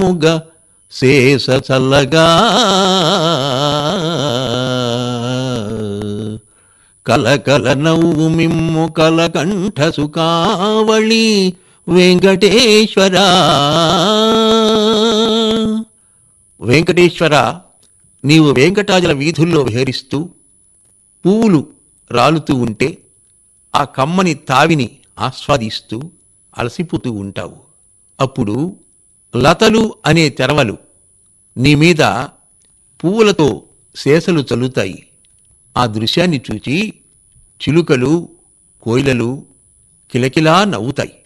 మోగ శేష చల్లగా కలకల నవ్వు మిమ్ము కలకంఠ సుఖావళి వెంకటేశ్వర వెంకటేశ్వర నీవు వెంకటాజల వీధుల్లో విహరిస్తూ పువ్వులు రాలుతూ ఉంటే ఆ కమ్మని తావిని ఆస్వాదిస్తూ అలసిపోతూ ఉంటావు అప్పుడు లతలు అనే తెరవలు నీ మీద పువ్వులతో శేషలు చల్లుతాయి ఆ దృశ్యాన్ని చూచి చిలుకలు కోయిలలు కిలకిలా నవ్వుతాయి